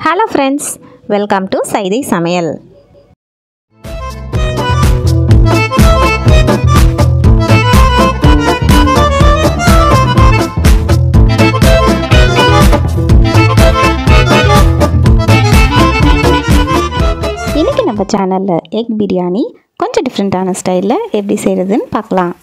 hello friends welcome to Saidai Samayal இன்றைக்கி நம்ம சேனலில் எக் பிரியாணி கொஞ்சம் டிஃப்ரெண்ட்டான ஸ்டைலில் எப்படி செய்கிறதுன்னு பார்க்கலாம்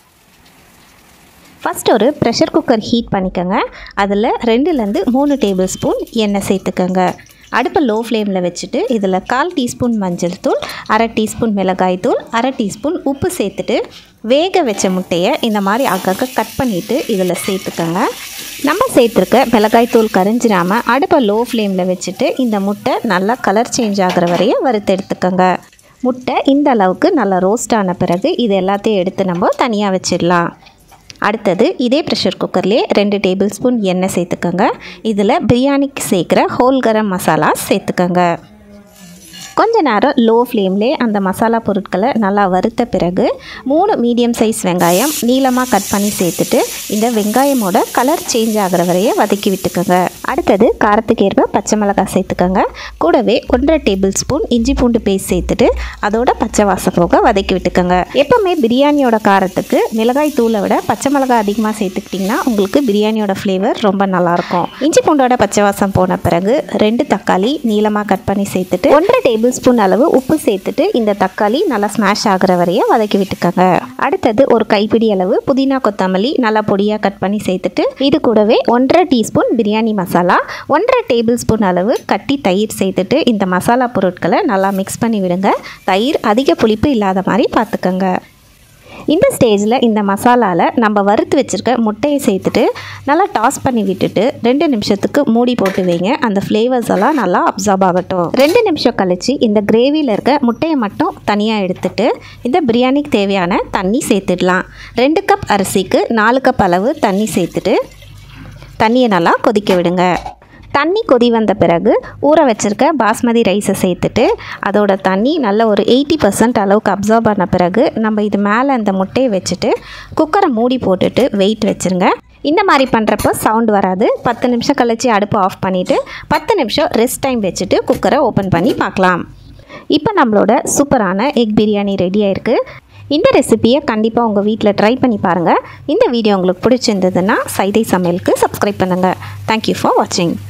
ஃபஸ்ட் ஒரு ப்ரெஷர் குக்கர் ஹீட் பண்ணிக்கோங்க அதில் ரெண்டுலேருந்து மூணு டேபிள் ஸ்பூன் எண்ணெய் சேர்த்துக்கோங்க அடுப்பை லோ ஃப்ளேமில் வச்சுட்டு இதில் கால் டீஸ்பூன் மஞ்சள் தூள் அரை டீஸ்பூன் மிளகாய் தூள் அரை டீஸ்பூன் உப்பு சேர்த்துட்டு வேக வச்ச முட்டையை இந்த மாதிரி அங்கங்கே கட் பண்ணிவிட்டு இதில் சேர்த்துக்கோங்க நம்ம சேர்த்துருக்க மிளகாய் தூள் கரிஞ்சிடாமல் அடுப்பை லோ ஃப்ளேமில் வச்சுட்டு இந்த முட்டை நல்லா கலர் சேஞ்ச் ஆகிற வரையும் வறுத்து எடுத்துக்கோங்க முட்டை இந்த அளவுக்கு நல்லா ரோஸ்ட் ஆன பிறகு இது எல்லாத்தையும் எடுத்து நம்ம தனியாக வச்சிடலாம் அடுத்தது இதே ப்ரெஷர் குக்கர்லேயே ரெண்டு டேபிள் ஸ்பூன் எண்ணெய் சேர்த்துக்கோங்க இதில் பிரியாணிக்கு சேர்க்குற ஹோல் கரம் மசாலா சேர்த்துக்கோங்க கொஞ்ச நேரம் லோ ஃப்ளேம்லே அந்த மசாலா பொருட்களை நல்லா வறுத்த பிறகு மூணு மீடியம் சைஸ் வெங்காயம் நீளமாக கட் பண்ணி சேர்த்துட்டு இந்த வெங்காயமோட கலர் சேஞ்ச் ஆகிற வரைய வதக்கி விட்டுக்கோங்க அடுத்தது காரத்துக்கு ஏற்ப பச்சை மிளகாய் சேர்த்துக்கோங்க கூடவே ஒன்றரை டேபிள் ஸ்பூன் இஞ்சி பூண்டு பேஸ்ட் சேர்த்துட்டு அதோட பச்சை வாசம் போக வதக்கி விட்டுக்கோங்க எப்போவுமே பிரியாணியோட காரத்துக்கு மிளகாய் தூளை விட பச்சை மிளகாய் அதிகமாக சேர்த்துக்கிட்டிங்கன்னா உங்களுக்கு பிரியாணியோட ஃப்ளேவர் ரொம்ப நல்லாயிருக்கும் இஞ்சி பூண்டோட பச்சை வாசம் போன பிறகு ரெண்டு தக்காளி நீளமாக கட் பண்ணி சேர்த்துட்டு ஒன்றரை டேபிள் ஸ்பூன் அளவு உப்பு சேர்த்துட்டு இந்த தக்காளி நல்லா ஸ்மாஷ் ஆகிற வரைய வதக்கி விட்டுக்கோங்க அடுத்தது ஒரு கைப்பிடி அளவு புதினா கொத்தமல்லி நல்லா பொடியாக கட் பண்ணி சேர்த்துட்டு இது கூடவே ஒன்றரை டீஸ்பூன் பிரியாணி மசாலா ஒன்றரை டேபிள் ஸ்பூன் அளவு கட்டி தயிர் சேர்த்துட்டு இந்த மசாலா பொருட்களை நல்லா மிக்ஸ் பண்ணி விடுங்க தயிர் அதிக புளிப்பு இல்லாத மாதிரி பார்த்துக்கோங்க இந்த ஸ்டேஜில் இந்த மசாலாவில் நம்ம வறுத்து வச்சுருக்க முட்டையை சேர்த்துட்டு நல்லா டாஸ் பண்ணி விட்டுட்டு ரெண்டு நிமிஷத்துக்கு மூடி போட்டு வைங்க அந்த ஃப்ளேவர்ஸ் எல்லாம் நல்லா அப்சார்ப் ஆகட்டும் ரெண்டு நிமிஷம் கழித்து இந்த கிரேவியில் இருக்க முட்டையை மட்டும் தனியாக எடுத்துட்டு இந்த பிரியாணிக்கு தேவையான தண்ணி சேர்த்துடலாம் ரெண்டு கப் அரிசிக்கு நாலு கப் அளவு தண்ணி சேர்த்துட்டு தண்ணியை நல்லா கொதிக்க விடுங்க தண்ணி கொதி வந்த பிறகு ஊற வச்சுருக்க பாஸ்மதி ரைஸை சேர்த்துட்டு அதோட தண்ணி நல்ல ஒரு எயிட்டி பர்சன்ட் அளவுக்கு அப்சர்வ் பண்ண பிறகு நம்ம இது மேலே அந்த முட்டையை வச்சுட்டு குக்கரை மூடி போட்டுட்டு வெயிட் வச்சுருங்க இந்த மாதிரி பண்ணுறப்போ சவுண்ட் வராது பத்து நிமிஷம் கழித்து அடுப்பு ஆஃப் பண்ணிவிட்டு பத்து நிமிஷம் ரெஸ்ட் டைம் வச்சுட்டு குக்கரை ஓப்பன் பண்ணி பார்க்கலாம் இப்போ நம்மளோட சூப்பரான எக் பிரியாணி ரெடி ஆயிருக்கு இந்த ரெசிப்பியை கண்டிப்பாக உங்கள் வீட்டில் ட்ரை பண்ணி பாருங்கள் இந்த வீடியோ உங்களுக்கு பிடிச்சிருந்ததுன்னா சைதை சமையலுக்கு சப்ஸ்கிரைப் பண்ணுங்கள் தேங்க்யூ ஃபார் வாட்சிங்